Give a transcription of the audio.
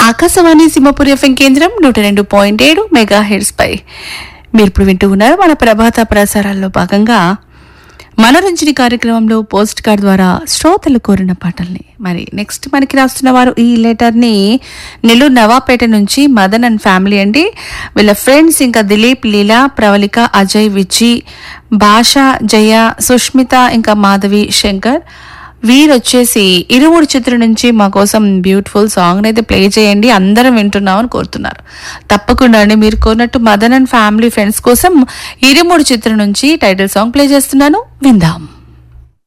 Akashvani Simhapuri FM కేంద్రం నూట రెండు పాయింట్ ఏడు మెగా హెడ్స్ పై మీరు ఇప్పుడు వింటూ ఉన్నారు మన ప్రభాత ప్రసారాల్లో భాగంగా మనరంజని కార్యక్రమంలో పోస్ట్ కార్డ్ ద్వారా శ్రోతలు కోరిన పాటల్ని మరి నెక్స్ట్ మనకి రాస్తున్న వారు ఈ లెటర్ని నెల్లూరు నవాపేట నుంచి మదన్ అండ్ ఫ్యామిలీ అండి వీళ్ళ ఫ్రెండ్స్ ఇంకా దిలీప్ లీలా ప్రవళిక అజయ్ విజి భాష జయ సుష్మిత ఇంకా మాధవి శంకర్ వీరు వచ్చేసి ఇరువురు చిత్రం నుంచి మా కోసం బ్యూటిఫుల్ సాంగ్ అయితే ప్లే చేయండి అందరం వింటున్నామని కోరుతున్నారు తప్పకుండా అండి మీరు కోరినట్టు మదన్ అండ్ ఫ్యామిలీ ఫ్రెండ్స్ కోసం ఇరుముడు చిత్రం నుంచి టైటిల్ సాంగ్ ప్లే చేస్తున్నాను విందాం